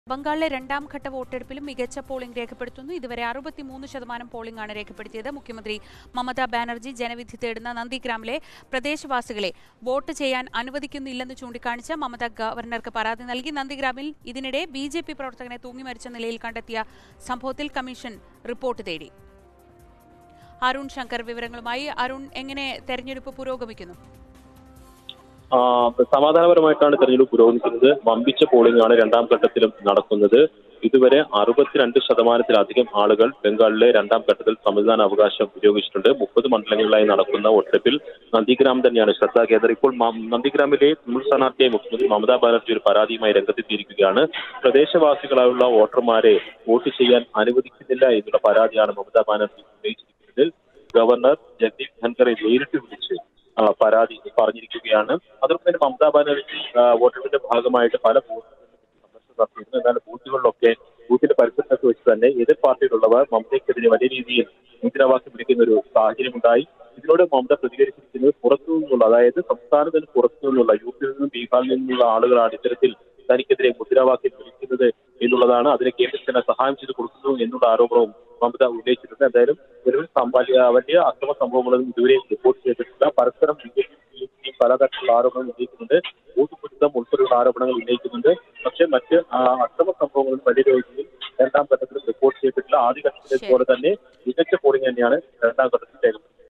ബംഗാളിലെ രണ്ടാം ഘട്ട വോട്ടെടുപ്പിലും മികച്ച പോളിംഗ് രേഖപ്പെടുത്തുന്നു ഇതുവരെ അറുപത്തിമൂന്ന് ശതമാനം പോളിംഗ് ആണ് രേഖപ്പെടുത്തിയത് മുഖ്യമന്ത്രി മമതാ ബാനർജി ജനവിധി തേടുന്ന നന്ദിഗ്രാമിലെ പ്രദേശവാസികളെ വോട്ട് ചെയ്യാൻ അനുവദിക്കുന്നില്ലെന്ന് ചൂണ്ടിക്കാണിച്ച് മമത ഗവർണർക്ക് പരാതി നൽകി നന്ദിഗ്രാമിൽ ഇതിനിടെ ബി ജെ പി പ്രവർത്തകനെ തൂങ്ങിമരിച്ച നിലയിൽ കണ്ടെത്തിയ സംഭവത്തിൽ കമ്മീഷൻ റിപ്പോർട്ട് തേടി അരുൺ ശങ്കർ വിവരങ്ങളുമായി അരുൺ എങ്ങനെ തെരഞ്ഞെടുപ്പ് പുരോഗമിക്കുന്നു ആ, സമാധാനപരമായിട്ടാണ് തെരഞ്ഞെടുപ്പ് പുരോഗമിക്കുന്നത് വമ്പിച്ച പോളിംഗ് ആണ് രണ്ടാം ഘട്ടത്തിലും നടക്കുന്നത് ഇതുവരെ അറുപത്തിരണ്ട് ശതമാനത്തിലധികം ആളുകൾ ബംഗാളിലെ രണ്ടാം ഘട്ടത്തിൽ സമ്മതിദാന അവകാശം വിനിയോഗിച്ചിട്ടുണ്ട് മുപ്പത് മണ്ഡലങ്ങളിലായി നടക്കുന്ന വോട്ടെടുപ്പിൽ നന്ദിഗ്രാം തന്നെയാണ് ശ്രദ്ധാകേന്ദ്രം ഇപ്പോൾ മ- നന്ദിഗ്രാമിലെ തൃണമൂൽ സ്ഥാനാർത്ഥിയായി മുഖ്യമന്ത്രി മമതാ ബാനർജി ഒരു പരാതിയുമായി രംഗത്തെത്തിയിരിക്കുകയാണ് പ്രദേശവാസികളായുള്ള വോട്ടർമാരെ വോട്ട് ചെയ്യാൻ അനുവദിക്കുന്നില്ല എന്നുള്ള പരാതിയാണ് മമതാ ബാനർജി ഉന്നയിച്ചിരിക്കുന്നത് ഗവർണർ ജഗദീപ് ധൻഖറെ നേരിട്ട് വിളിച്ച് ആ, പരാതി പറഞ്ഞിരിക്കുകയാണ് അതോടൊപ്പം തന്നെ മമതാ ബാനർജി ആ, വോട്ടെടുപ്പിന്റെ ഭാഗമായിട്ട് പല ബൂത്തുകളിലും സന്ദർശനം നടത്തിയിരുന്നു എന്നാൽ ബൂത്തുകളിലൊക്കെ ബൂത്തിന്റെ പരിസരത്തൊക്കെ വെച്ച് തന്നെ എതിർ പാർട്ടിയിലുള്ളവർ മമതയ്ക്കെതിരെ വലിയ രീതിയിൽ മുദ്രാവാക്യം വിളിക്കുന്ന ഒരു സാഹചര്യമുണ്ടായി ഇതിനോട് മമത പ്രതികരിച്ചിരിക്കുന്നത് പുറത്തു നിന്നുള്ള അതായത് സംസ്ഥാനത്തിന് പുറത്തു നിന്നുള്ള യു പിയിൽ നിന്നും ബീഹാറിൽ നിന്നുള്ള ആളുകളാണ് ഇത്തരത്തിൽ തനിക്കെതിരെ മുദ്രാവാക്യം വിളിക്കുന്നത് എന്നുള്ളതാണ് അതിന് കേന്ദ്രത്തിന് സഹായം ചെയ്ത് കൊടുക്കുന്നു എന്നുള്ള ആരോപണവും മമത ഉന്നയിച്ചിട്ടുണ്ട് എന്തായാലും നിലവിൽ സം- വലിയ വലിയ അക്രമ സംഭവങ്ങളൊന്നും ഇതുവരെ റിപ്പോർട്ട് ചെയ്തിട്ടില്ല പരസ്പരം ബി ജെ പി പലതരത്തിലുള്ള ആരോപണങ്ങൾ ഉന്നയിക്കുന്നുണ്ട് വോട്ട് പിടുത്തം ഉൾപ്പെടെയുള്ള ആരോപണങ്ങൾ ഉന്നയിക്കുന്നുണ്ട് പക്ഷേ മറ്റ് ആ, അക്രമ സംഭവങ്ങളും വലിയ രീതിയിൽ രണ്ടാം ഘട്ടത്തിൽ റിപ്പോർട്ട് ചെയ്തിട്ടില്ല ആദ്യ ഘട്ടത്തിലെ ശരി. പോലെ തന്നെ മികച്ച പോളിംഗ് തന്നെയാണ് രണ്ടാം ഘട്ടത്തിൽ രേഖപ്പെടുത്തുന്നത്